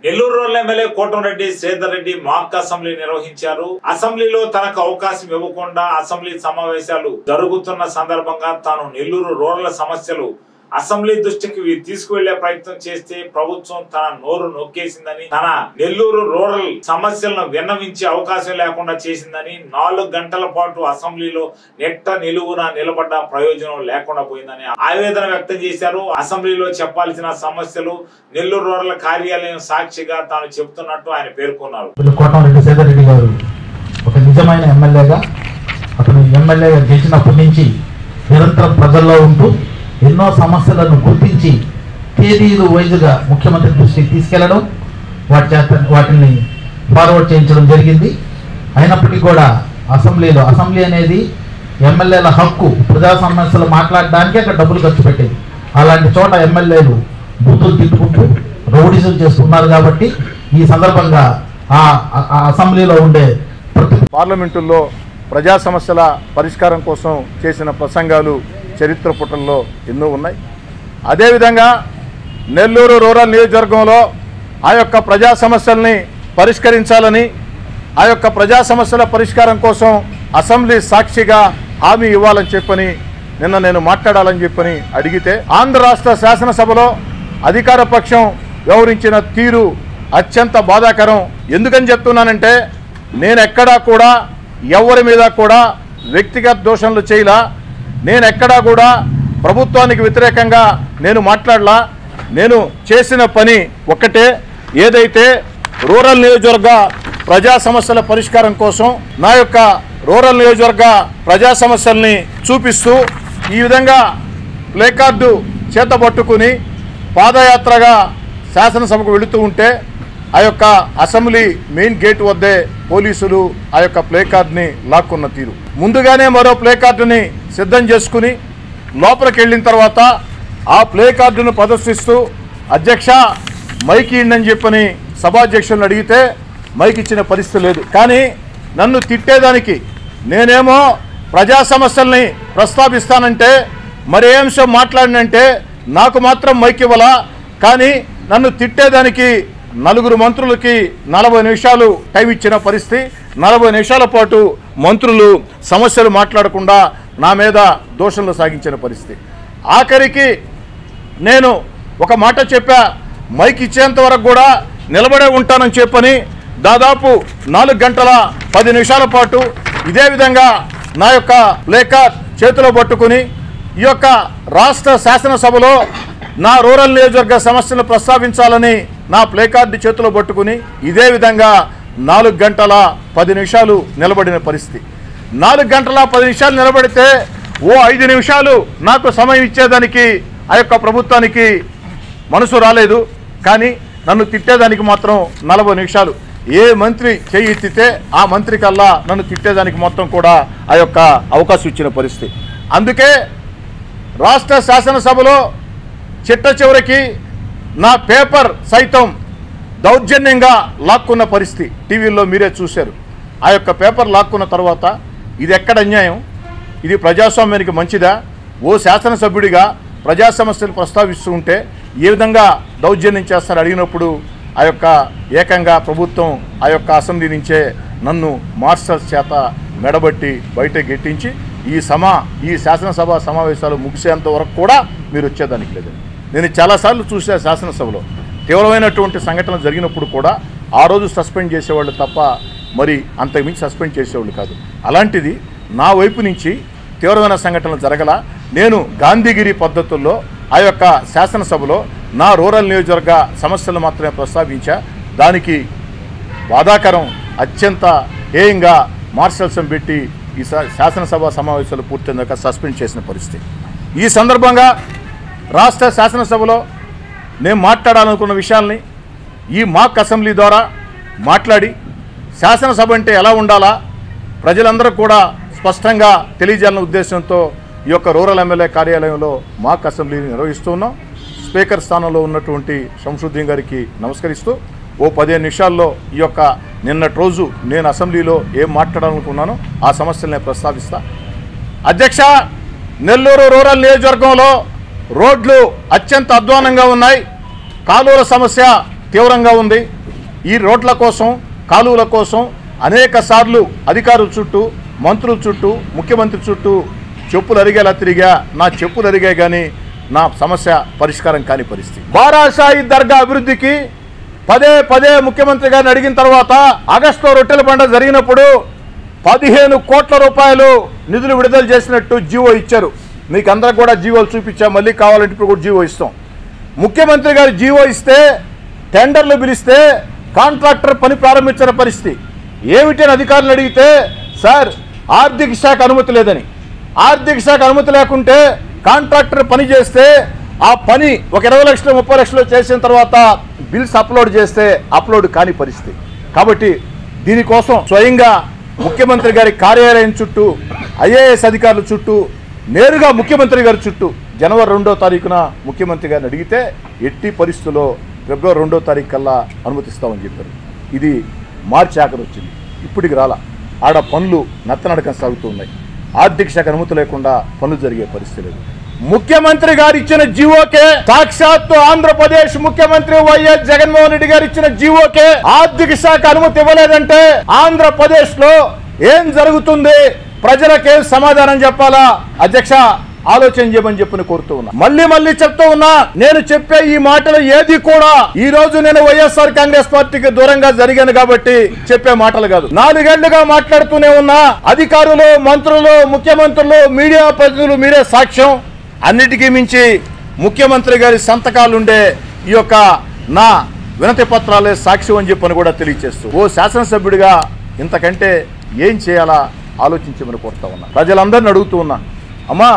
Nellore rural MLA Kotamreddy Sridhar Reddy mock assembly నిర్వహించారు అసెంబ్లీలో తనకు అవకాశం ఇవ్వకుండా అసెంబ్లీ సమావేశాలు జరుగుతున్న సందర్భంగా తాను నెల్లూరు రూరల్ సమస్యలు అసెంబ్లీ దృష్టికి వీ- తీసుకువెళ్లే ప్రయత్నం చేస్తే ప్రభుత్వం తన నోరు నొక్కేసిందని తన నెల్లూరు రూరల్ సమస్యలను విన్నవించే అవకాశం లేకుండా చేసిందని నాలుగు గంటల పాటు అసెంబ్లీలో నెట్ట నిలువున నిలబడ్డ ప్రయోజనం లేకుండా పోయిందని ఆవేదన వ్యక్తం చేశారు అసెంబ్లీలో చెప్పాల్సిన సమస్యలు నెల్లూరు రూరల్ కార్యాలయం సాక్షిగా తాను చెబుతున్నట్టు ఆయన పేర్కొన్నారు వీళ్ళు కోటమిరెడ్డి సేదరెడ్డి గారు ఒక నిజమైన ఎమ్మెల్యేగా అతను ఎమ్మెల్యేగా గెలిచినప్పటి నుంచి నిరంతరం ప్రజల్లో ఉంటూ ఎన్నో సమస్యలను గుర్తించి తేదీలు వైజ్గా ముఖ్యమంత్రి దృష్టికి తీసుకెళ్లడం వాటి చేత వాటిని ఫార్వర్డ్ చేయించడం జరిగింది అయినప్పటికీ కూడా అసెంబ్లీలో అసెంబ్లీ అనేది ఎమ్మెల్యేల హక్కు ప్రజా సమస్యలు మాట్లాడడానికే అక్కడ డబ్బులు ఖర్చు పెట్టేది అలాంటి చోట ఎమ్మెల్యేలు బూతులు తిట్టుకుంటూ రౌడీజం చేస్తున్నారు కాబట్టి ఈ సందర్భంగా ఆ ఆ- ఆ అసెంబ్లీలో ఉండే ప్రతి పార్లమెంటుల్లో ప్రజా సమస్యల పరిష్కారం కోసం చేసిన ప్రసంగాలు చరిత్ర పుటల్లో ఎన్నో ఉన్నాయి అదేవిధంగా నెల్లూరు రూరల్ నియోజకవర్గంలో ఆ యొక్క ప్రజా సమస్యల్ని పరిష్కరించాలని ఆ యొక్క ప్రజా సమస్యల పరిష్కారం కోసం అసెంబ్లీ సాక్షిగా హామీ ఇవ్వాలని చెప్పని నిన్న నేను మాట్లాడాలని చెప్పని అడిగితే ఆంధ్ర రాష్ట్ర శాసనసభలో అధికార పక్షం వ్యవహరించిన తీరు అత్యంత బాధాకరం ఎందుకని చెప్తున్నానంటే నేను ఎక్కడా కూడా ఎవరి మీద కూడా వ్యక్తిగత దోషణలు చేయలా నేను ఎక్కడా కూడా ప్రభుత్వానికి వ్యతిరేకంగా నేను మాట్లాడలా నేను చేసిన పని ఒక్కటే ఏదైతే రూరల్ నియోజకవర్గ ప్రజా సమస్యల పరిష్కారం కోసం నా యొక్క రూరల్ నియోజకవర్గ ప్రజా సమస్యల్ని చూపిస్తూ ఈ విధంగా ప్లేకార్డు చేత పట్టుకుని పాదయాత్రగా శాసనసభకు వెళుతూ ఉంటే ఆ యొక్క అసెంబ్లీ మెయిన్ గేట్ వద్దే పోలీసులు ఆ యొక్క ప్లే కార్డ్ని లాక్కున్న తీరు ముందుగానే మరో ప్లే కార్డుని సిద్ధం చేసుకుని లోపలికి వెళ్ళిన తర్వాత ఆ ప్లే కార్డును ప్రదర్శిస్తూ అధ్యక్ష మైక్ ఇయ్యండి చెప్పని సభాధ్యక్షులను అడిగితే మైక్ ఇచ్చిన పరిస్థితి లేదు కానీ నన్ను తిట్టేదానికి నేనేమో ప్రజా సమస్యల్ని ప్రస్తావిస్తానంటే మరి ఏ అంశం మాట్లాడినంటే నాకు మాత్రం మైక్ ఇవ్వలా కానీ నన్ను తిట్టేదానికి నలుగురు మంత్రులకి నలభై నిమిషాలు టైం ఇచ్చిన పరిస్థితి నలభై నిమిషాల పాటు మంత్రులు సమస్యలు మాట్లాడకుండా నా మీద దోషణలు సాగించిన పరిస్థితి ఆఖరికి నేను ఒక మాట చెప్పా మైక్ ఇచ్చేంత వరకు కూడా నిలబడే ఉంటానని చెప్పని దాదాపు నాలుగు గంటల పది నిమిషాల పాటు ఇదే విధంగా నా యొక్క ప్లేకార్డ్ చేతిలో పట్టుకుని ఈ యొక్క రాష్ట్ర శాసనసభలో నా రూరల్ నియోజకవర్గ సమస్యలను ప్రస్తావించాలని నా ప్లేకార్డు చేతిలో పట్టుకుని ఇదే విధంగా నాలుగు గంటల పది నిమిషాలు నిలబడిన పరిస్థితి నాలుగు గంటల పది నిమిషాలు నిలబడితే ఓ ఐదు నిమిషాలు నాకు సమయం ఇచ్చేదానికి ఆ యొక్క ప్రభుత్వానికి మనసు రాలేదు కానీ నన్ను తిట్టేదానికి మాత్రం నలభై నిమిషాలు ఏ మంత్రి చేయి ఎత్తితే ఆ మంత్రి కల్లా నన్ను తిట్టేదానికి మొత్తం కూడా ఆ యొక్క అవకాశం ఇచ్చిన పరిస్థితి అందుకే రాష్ట్ర శాసనసభలో చిట్ట చివరికి నా పేపర్ సైతం దౌర్జన్యంగా లాక్కున్న పరిస్థితి టీవీల్లో మీరే చూశారు ఆ యొక్క పేపర్ లాక్కున్న తర్వాత ఇది ఎక్కడ అన్యాయం ఇది ప్రజాస్వామ్యానికి మంచిదా ఓ శాసనసభ్యుడిగా ప్రజా సమస్యలు ప్రస్తావిస్తూ ఉంటే ఏ విధంగా దౌర్జన్యం చేస్తారు అడిగినప్పుడు ఆ యొక్క ఏకంగా ప్రభుత్వం ఆ యొక్క అసెంబ్లీ నుంచే నన్ను మార్షల్స్ చేత మెడబట్టి బయట గెట్టించి ఈ సమా ఈ శాసనసభ సమావేశాలు ముగిసేంత వరకు కూడా మీరు వచ్చేదానికి లేదు నేను చాలాసార్లు చూసా శాసనసభలో తీవ్రమైనటువంటి సంఘటనలు జరిగినప్పుడు కూడా ఆ రోజు సస్పెండ్ చేసేవాళ్ళు తప్ప మరి అంతకుమించి సస్పెండ్ చేసేవాళ్ళు కాదు అలాంటిది నా వైపు నుంచి తీవ్రమైన సంఘటనలు జరగల నేను గాంధీగిరి పద్ధతుల్లో ఆ యొక్క శాసనసభలో నా రూరల్ నియోజకవర్గ సమస్యలు మాత్రమే ప్రస్తావించా దానికి బాధాకరం అత్యంత హేయంగా మార్షల్సం పెట్టి ఈ శా- శాసనసభ సమావేశాలు పూర్తయినాక సస్పెండ్ చేసిన పరిస్థితి ఈ సందర్భంగా రాష్ట్ర శాసనసభలో నేను మాట్లాడాలనుకున్న విషయాల్ని ఈ మాక్ అసెంబ్లీ ద్వారా మాట్లాడి శాసనసభ అంటే ఎలా ఉండాలా ప్రజలందరూ కూడా స్పష్టంగా తెలియజేయాలన్న ఉద్దేశంతో ఈ యొక్క రూరల్ ఎమ్మెల్యే కార్యాలయంలో మాక్ అసెంబ్లీని నిర్వహిస్తున్నాం స్పీకర్ స్థానంలో ఉన్నటువంటి శంసుద్దీన్ గారికి నమస్కరిస్తూ ఓ పదిహేను నిమిషాల్లో ఈ యొక్క నిన్నటి రోజు నేను అసెంబ్లీలో ఏం మాట్లాడాలనుకున్నానో ఆ సమస్యలు నేను ప్రస్తావిస్తా అధ్యక్ష నెల్లూరు రూరల్ నియోజకవర్గంలో రోడ్లు అత్యంత అధ్వానంగా ఉన్నాయి కాలువల సమస్య తీవ్రంగా ఉంది ఈ రోడ్ల కోసం కాలువల కోసం అనేక సార్లు అధికారుల చుట్టూ మంత్రుల చుట్టూ ముఖ్యమంత్రి చుట్టూ చెప్పులు అరిగేలా తిరిగా నా చెప్పులు అరిగాయి కానీ నా సమస్య పరిష్కారం కాని పరిస్థితి బారాషాయి దర్గా అభివృద్ధికి పదే పదే ముఖ్యమంత్రి గారిని అడిగిన తర్వాత ఆగస్టులో రొట్టెల పండుగ జరిగినప్పుడు పదిహేను కోట్ల రూపాయలు నిధులు విడుదల చేసినట్టు జీవో ఇచ్చారు మీకు అందరికి కూడా జీవోలు చూపించాం మళ్ళీ కావాలంటే ఇప్పుడు కూడా జీవో ఇస్తాం ముఖ్యమంత్రి గారు జీవో ఇస్తే టెండర్లు పిలిస్తే కాంట్రాక్టర్ పని ప్రారంభించిన పరిస్థితి ఏమిటని అధికారులు అడిగితే సార్ ఆర్థిక శాఖ అనుమతి లేదని ఆర్థిక శాఖ అనుమతి లేకుంటే కాంట్రాక్టర్ పని చేస్తే ఆ పని ఒక ఇరవై లక్షలు ముప్పై లక్షలు చేసిన తర్వాత బిల్స్ అప్లోడ్ చేస్తే అప్లోడ్ కాని పరిస్థితి కాబట్టి దీనికోసం స్వయంగా ముఖ్యమంత్రి గారి కార్యాలయం చుట్టూ ఐఏఎస్ అధికారుల చుట్టూ నేరుగా ముఖ్యమంత్రి గారి చుట్టూ జనవరి రెండో తారీఖున ముఖ్యమంత్రి గారిని అడిగితే ఎట్టి పరిస్థితుల్లో ఫిబ్రవరి రెండో తారీఖు కల్లా అనుమతిస్తామని చెప్పారు ఇది మార్చి ఆఖరి వచ్చింది ఇప్పటికి రాలా ఆడ పనులు నత్తనడకం సాగుతూ ఉన్నాయి ఆర్థిక శాఖ అనుమతి లేకుండా పనులు జరిగే పరిస్థితి లేదు ముఖ్యమంత్రి గారు ఇచ్చిన జీవోకే సాక్షాత్తు ఆంధ్రప్రదేశ్ ముఖ్యమంత్రి వైఎస్ జగన్మోహన్ రెడ్డి గారు ఇచ్చిన జీవోకే ఆర్థిక శాఖ అనుమతి ఇవ్వలేదంటే ఆంధ్రప్రదేశ్ లో ఏం జరుగుతుంది ప్రజలకేం సమాధానం చెప్పాలా అధ్యక్ష ఆలోచన చేయమని చెప్పని కోరుతూ ఉన్నా మళ్ళీ మళ్ళీ చెప్తూ ఉన్నా నేను చెప్పే ఈ మాటలు ఏది కూడా ఈ రోజు నేను వైఎస్ఆర్ కాంగ్రెస్ పార్టీకి దూరంగా జరిగాను కాబట్టి చెప్పే మాటలు కాదు నాలుగేళ్లుగా మాట్లాడుతూనే ఉన్నా అధికారులు మంత్రులు ముఖ్యమంత్రులు మీడియా ప్రతినిధులు మీరే సాక్ష్యం అన్నిటికీ మించి ముఖ్యమంత్రి గారి సంతకాలుండే ఈ యొక్క నా వినతి పత్రాలే సాక్ష్యం అని చెప్పని కూడా తెలియజేస్తూ ఓ శాసనసభ్యుడిగా ఇంతకంటే ఏం చేయాలా ఆలోచించమని కోరుతా ఉన్నా ప్రజలందరిని అడుగుతూ ఉన్నా అమ్మా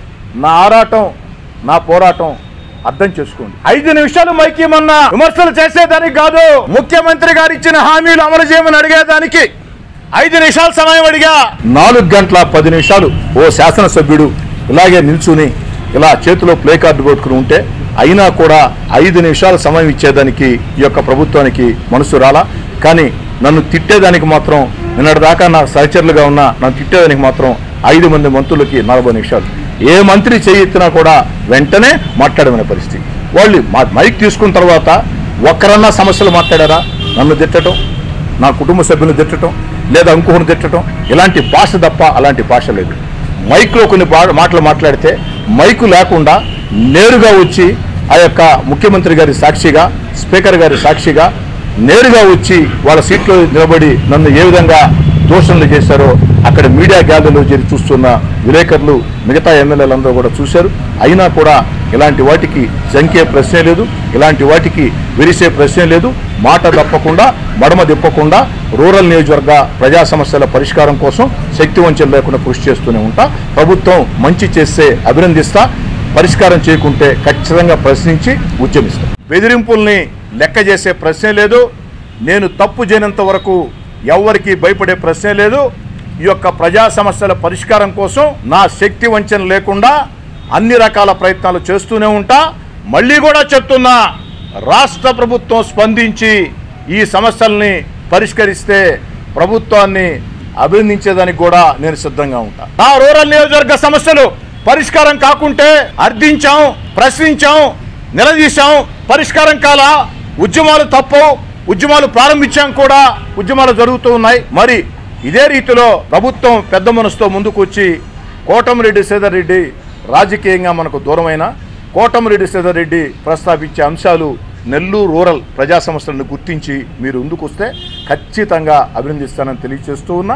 నా ఆరాటం నా పోరాటం అర్థం చేసుకోండి ఐదు నిమిషాలు మైకేమన్నా విమర్శలు చేసేదానికి కాదు ముఖ్యమంత్రి గారు ఇచ్చిన హామీలు అమలు చేయమని అడిగేదానికి ఐదు నిమిషాల సమయం అడిగా నాలుగు గంటల పది నిమిషాలు ఓ శాసనసభ్యుడు ఇలాగే నిల్చుని ఇలా చేతిలో ప్లే కార్డు కొట్టుకుని ఉంటే అయినా కూడా ఐదు నిమిషాల సమయం ఇచ్చేదానికి ఈ యొక్క ప్రభుత్వానికి మనసు రాలా కానీ నన్ను తిట్టేదానికి మాత్రం నిన్నటిదాకా నా సహచరులుగా ఉన్న నన్ను తిట్టేదానికి మాత్రం ఐదు మంది మంత్రులకి నలభై నిమిషాలు ఏ మంత్రి చేయెత్తినా కూడా వెంటనే మాట్లాడమనే పరిస్థితి వాళ్ళు మా మైక్ తీసుకున్న తర్వాత ఒక్కరన్నా సమస్యలు మాట్లాడారా నన్ను తిట్టడం నా కుటుంబ సభ్యులను తిట్టడం లేదా ఇంకొకరిని తిట్టడం ఇలాంటి భాష తప్ప అలాంటి భాష లేదు మైక్లో కొన్ని బా- మాటలు మాట్లాడితే మైకు లేకుండా నేరుగా వచ్చి ఆ యొక్క ముఖ్యమంత్రి గారి సాక్షిగా స్పీకర్ గారి సాక్షిగా నేరుగా వచ్చి వాళ్ళ సీట్లో నిలబడి నన్ను ఏ విధంగా దూషణలు చేశారో అక్కడ మీడియా గ్యాలరీలో చేరి చూస్తున్న విలేకరులు మిగతా ఎమ్మెల్యేలందరూ కూడా చూశారు అయినా కూడా ఇలాంటి వాటికి సంఖ్య ప్రశ్నే లేదు ఇలాంటి వాటికి విరిసే ప్రశ్నే లేదు మాట తప్పకుండా మడమ తిప్పకుండా రూరల్ నియోజకవర్గ ప్రజా సమస్యల పరిష్కారం కోసం శక్తి వంచన లేకుండా కృషి చేస్తూనే ఉంటా ప్రభుత్వం మంచి చేస్తే అభినందిస్తా పరిష్కారం చేయకుంటే ఖచ్చితంగా ప్రశ్నించి ఉద్యమిస్తా బెదిరింపుల్ని లెక్క చేసే ప్రశ్నే లేదు నేను తప్పు చేయనంత వరకు ఎవ్వరికీ భయపడే ప్రశ్నే లేదు ఈ యొక్క ప్రజా సమస్యల పరిష్కారం కోసం నా శక్తి వంచన లేకుండా అన్ని రకాల ప్రయత్నాలు చేస్తూనే ఉంటా మళ్ళీ కూడా చెప్తున్నా రాష్ట్ర ప్రభుత్వం స్పందించి ఈ సమస్యల్ని పరిష్కరిస్తే ప్రభుత్వాన్ని అభినందించేదానికి కూడా నేను సిద్ధంగా ఉంటా నా రూరల్ నియోజకవర్గ సమస్యలు పరిష్కారం కాకుంటే అర్థించాం ప్రశ్నించాం నిలదీశాం పరిష్కారం కాల ఉద్యమాలు తప్పు ఉద్యమాలు ప్రారంభించాం కూడా ఉద్యమాలు జరుగుతూ ఉన్నాయి మరి ఇదే రీతిలో ప్రభుత్వం పెద్ద మనసుతో ముందుకు వచ్చి కోటమిరెడ్డి శ్రీధర్ రెడ్డి రాజకీయంగా మనకు దూరమైన కోటమిరెడ్డి శ్రీధర్ రెడ్డి ప్రస్తావించే అంశాలు నెల్లూరు రూరల్ ప్రజా సమస్యలను గుర్తించి మీరు ముందుకు వస్తే ఖచ్చితంగా అభినందిస్తానని తెలియజేస్తూ ఉన్నా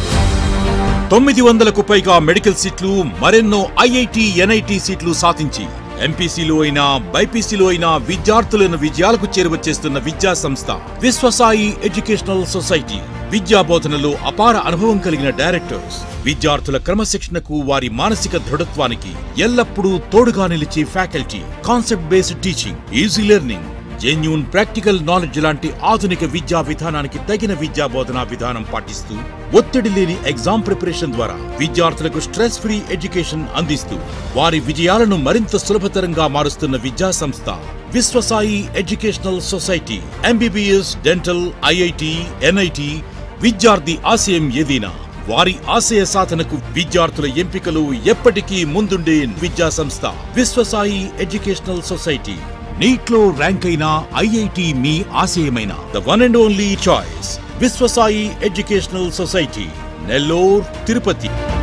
తొమ్మిది వందలకు పైగా మెడికల్ సీట్లు మరెన్నో ఐఐటి ఎన్ఐటి సీట్లు సాధించి ఎంపీసీలో అయినా బైపీసీలో అయినా విద్యార్థులను విజయాలకు చేరువచేస్తున్న విద్యా సంస్థ విశ్వసాయి ఎడ్యుకేషనల్ సొసైటీ విద్యా బోధనలో అపార అనుభవం కలిగిన డైరెక్టర్స్ విద్యార్థుల క్రమశిక్షణకు వారి మానసిక దృఢత్వానికి ఎల్లప్పుడూ తోడుగా నిలిచే faculty concept based teaching easy learning genuine practical knowledge లాంటి ఆధునిక విద్యా విధానానికి తగిన విద్యా బోధనా విధానం పాటిస్తూ ఒత్తిడి లేని ఎగ్జామ్ ప్రిపరేషన్ ద్వారా విద్యార్థులకు స్ట్రెస్ ఫ్రీ ఎడ్యుకేషన్ అందిస్తూ వారి విజయాలను మరింత సులభతరంగా మారుస్తున్న విద్యా సంస్థ Viswasai educational society MBBS dental IIT NIT విద్యార్థి ఆశయం ఏదైనా వారి ఆశయ సాధనకు విద్యార్థుల ఎంపికలు ఎప్పటికీ ముందుండే విద్యా సంస్థ విశ్వసాయి ఎడ్యుకేషనల్ సొసైటీ నీట్ లో ర్యాంక్ అయిన ఐఐటి మీ ఆశయమైన the one and only choice Viswasai educational society Nellore Tirupati